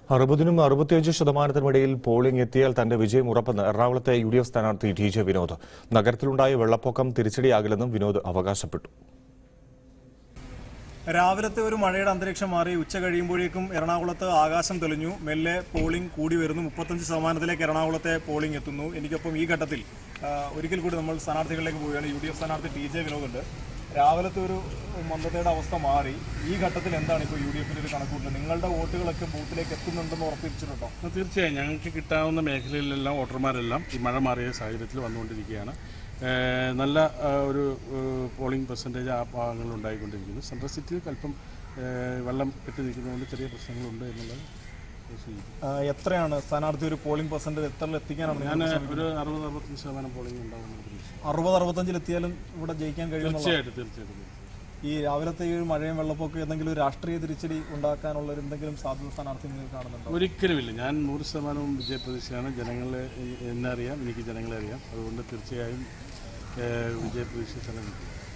അറുപതിനും അറുപത്തിയഞ്ച് ശതമാനത്തിനുമിടയിൽ പോളിംഗ് എത്തിയാൽ തന്റെ വിജയം ഉറപ്പെന്ന് എറണാകുളത്തെ യു ഡി എഫ് സ്ഥാനാർത്ഥി ടി ജെ വിനോദ് നഗരത്തിലുണ്ടായ വെള്ളപ്പൊക്കം തിരിച്ചടിയാകില്ലെന്നും വിനോദ് അവകാശപ്പെട്ടു രാവിലത്തെ ഒരു മഴയുടെ അന്തരീക്ഷം മാറി ഉച്ച കഴിയുമ്പോഴേക്കും എറണാകുളത്ത് ആകാശം തെളിഞ്ഞു മെല്ലെ പോളിംഗ് കൂടി വരുന്നു മുപ്പത്തഞ്ച് ശതമാനത്തിലേക്ക് എറണാകുളത്തെ പോളിംഗ് എത്തുന്നു എനിക്കൊപ്പം ഈ ഘട്ടത്തിൽ ആ, ഒരിക്കൽ കൂടി നമ്മൾ സ്ഥാനാർത്ഥികളിലേക്ക് പോവുകയാണ് യു ഡി എഫ് സ്ഥാനാർത്ഥി ടി ജെ വിനോദുണ്ട് രാവിലത്തെ ഒരു മന്ദതയുടെ അവസ്ഥ മാറി ഈ ഘട്ടത്തിൽ എന്താണ് ഇപ്പോൾ യു ഡി എഫിന്റെ ഒരു കണക്കൂട്ടൽ നിങ്ങളുടെ വോട്ടുകളൊക്കെ ബൂത്തിലേക്ക് എത്തുന്നുണ്ടെന്ന് ഉറപ്പിച്ചിട്ടുണ്ടോ ആ, തീർച്ചയായും ഞങ്ങൾക്ക് കിട്ടാവുന്ന മേഖലയിലെല്ലാം വോട്ടർമാരെല്ലാം ഈ മഴ മാറിയ സാഹചര്യത്തിൽ വന്നുകൊണ്ടിരിക്കുകയാണ് ഏഹ് നല്ല ആ, ഒരു ഏഹ് പോളിംഗ് പെർസെൻറ്റേജ് ആ ഭാഗങ്ങളിൽ ഉണ്ടായിക്കൊണ്ടിരിക്കുന്നു സെൻട്രൽ സിറ്റിയിൽ അല്പം ഏഹ് വെള്ളം കെട്ടി നിൽക്കുന്നതുകൊണ്ട് ചെറിയ പ്രശ്നങ്ങളുണ്ട് എന്നുള്ളത് സൂചിപ്പിക്കും ആ, എത്രയാണ് സ്ഥാനാർത്ഥി ഒരു പോളിംഗ് പെർസെന്റേജ് എത്ര എത്തിക്കാനാണ് ഞാൻ നിങ്ങൾ ഒരു അറുപത് അറുപത്തഞ്ച് ശതമാനം പോളിംഗ് ഉണ്ടാകുമെന്ന് പ്രതീക്ഷിക്കുന്നു അറുപത് അറുപത്തഞ്ചിൽ എത്തിയാലും ഇവിടെ ജയിക്കാൻ കഴിയുമെന്നുള്ള തീർച്ചയായിട്ടും തീർച്ചയായിട്ടും ഈ രാവിലത്തെ ഈ ഒരു മഴയും വെള്ളപ്പൊക്കം എന്തെങ്കിലും ഒരു രാഷ്ട്രീയ തിരിച്ചടി ഉണ്ടാക്കാനുള്ള ഒരു എന്തെങ്കിലും സാധ്യത സ്ഥാനാർത്ഥി നിങ്ങൾ കാണുന്നുണ്ടോ ഒരിക്കലുമില്ല ഞാൻ നൂറ് ശതമാനവും വിജയപ്രതീക്ഷയാണ് ജനങ്ങളെ എന്നെ അറിയാം എനിക്ക് ജനങ്ങളെ അറിയാം അതുകൊണ്ട് തീർച്ചയായും ഏഹ് വിജയപ്രതീക്ഷ തന്നെ നിൽക്കും